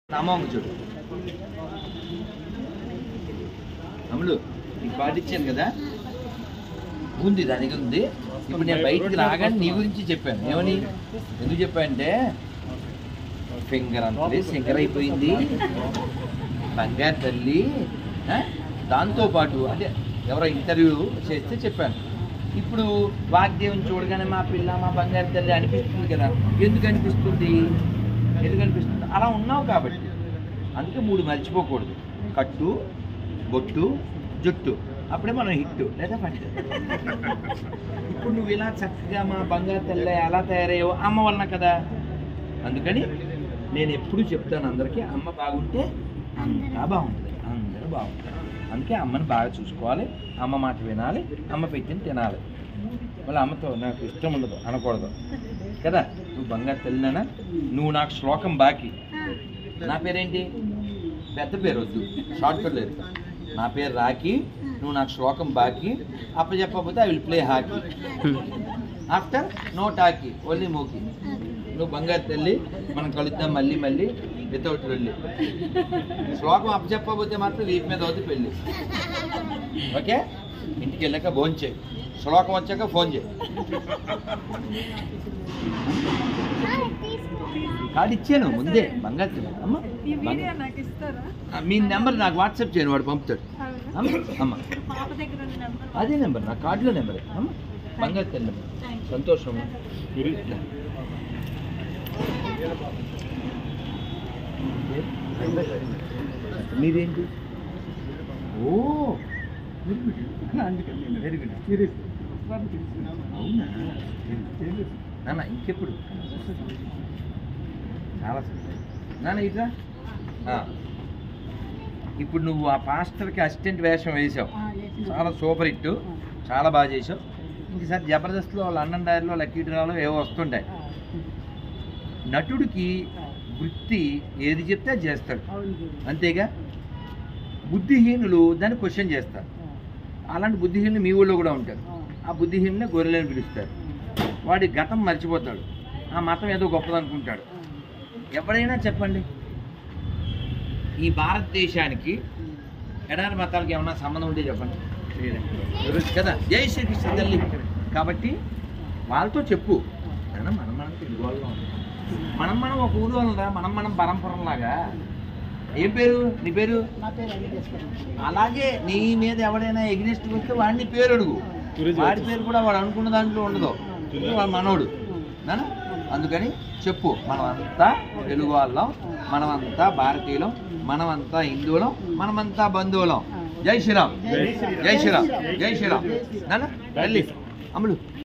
నామం చూడు అమ్ములు నీకు పాట ఇచ్చాను కదా ఉంది దానికి ఉంది ఇప్పుడు నేను బయటికి రాగానే నీ గురించి చెప్పాను ఏమని ఎందుకు చెప్పానంటే ఫింగర్ అంతలే సింగర్ అయిపోయింది బంగారు తల్లి ఆ? దాంతో పాటు అంటే ఎవరో ఇంటర్వ్యూ చేస్తే చెప్పాను ఇప్పుడు వాగ్దేవం చూడగానే మా పిల్ల మా బంగారు తల్లి అనిపిస్తుంది కదా ఎందుకు అనిపిస్తుంది ఎందుకు అనిపిస్తుంది అలా ఉన్నావు కాబట్టి అందుకే మూడు మర్చిపోకూడదు కట్టు బొట్టు జుట్టు అప్పుడే మనం హిట్ లేదా ఫస్ట్ ఇప్పుడు నువ్వు ఇలా చక్కగా మా బంగారు తల్లి ఎలా తయారయ్యావో అమ్మ వలన కదా అందుకని నేను ఎప్పుడు చెప్తాను అందరికీ అమ్మ బాగుంటే అంతా బాగుంటుంది అందరూ బాగుంటారు అందుకే అమ్మని బాగా చూసుకోవాలి అమ్మ మాట వినాలి అమ్మ పెట్టింది తినాలి మళ్ళీ అమ్మతో నాకు ఇష్టం ఉండదు అనకూడదు కదా నువ్వు బంగారు తల్లినా నువ్వు నాకు శ్లోకం బాకీ నా పేరేంటి పెద్ద పేరు వద్దు షార్ట్ పేరు లేదు నా పేరు రాకి నువ్వు నాకు శ్లోకం బాకీ అప్పచెప్పకపోతే I will play hockey after no talky only mokey నువ్వు బంగారు తల్లి మనం కలుద్దాం మళ్ళీ మళ్ళీ వితౌట్ వెళ్ళి శ్లోకం అప్పచెప్పకపోతే మాత్రం వీపు మీద అవుతుంది పెళ్ళి ఓకే ఇంటికి వెళ్ళాక ఫోన్ చేయి శ్లోకం వచ్చాక ఫోన్ చేయి కార్డు ఇచ్చాను ముందే బంగారు తల్లి అమ్మ ఈ వీడియో బంగారు- నాకు ఇస్తారా ఆ, మీ నెంబర్ నాకు వాట్సాప్ చేయను వాడు పంపుతాడు అమ్మ అమ్మ పాప దగ్గర ఉన్న నెంబర్ అదే నెంబర్ నా కార్డులో నెంబర్ అమ్మ బంగారు తల్లి నెంబర్ థ్యాంక్ యూ సంతోషం మీరేంటి ఓ వెరీ గుడ్ అవునా నాన్న ఇంకెప్పుడు చాలా సంతోషం. నాన్న ఇట్లా ఆ. ఇప్పుడు నువ్వు ఆ పాస్టర్కి అసిస్టెంట్ వేషం వేసావు చాలా సూపర్ హిట్ చాలా బాగా చేసావు ఇంకసారి జబర్దస్త్లో లండన్ డైర్లో లక్కీ డ్రాలో ఏవో వస్తుంటాయి నటుడికి వృత్తి ఏది చెప్తే అది చేస్తాడు అంతేగా బుద్ధిహీనులు దాన్ని క్వశ్చన్ చేస్తారు అలాంటి బుద్ధిహీనులు మీ ఊళ్ళో కూడా ఉంటారు ఆ బుద్ధిహీనులే గొర్రెలని పిలుస్తారు వాడి గతం మర్చిపోతాడు ఆ మతం ఏదో గొప్పదనుకుంటాడు ఎవరైనా చెప్పండి ఈ భారతదేశానికి ఎడారి మతాలకి ఏమన్నా సంబంధం ఉంటే చెప్పండి లేదండి. కదా జై శ్రీకృష్ణ తల్లి కాబట్టి వాళ్ళతో చెప్పు అయినా మనం మనం తెలుగు వాళ్ళం మనం మనం ఒక ఊరు వాళ్ళరా మనం మనం పరంపరలాగా ఏం పేరు నీ పేరు అలాగే నీ మీద ఎవడైనా ఎగ్నెస్ట్ వస్తే వాడిని పేరు అడుగు వాడి పేరు కూడా వాడు అనుకున్న దాంట్లో ఉండదు వాడు మనోడు నాన్న? అందుకని చెప్పు మనమంతా తెలుగు వాళ్ళం మనమంతా భారతీయులం మనమంతా హిందువులం మనమంతా బంధువులం జై శ్రీరామ్ జై శ్రీరామ్ జై శ్రీరామ్ నాన్న తల్లి అమ్ములు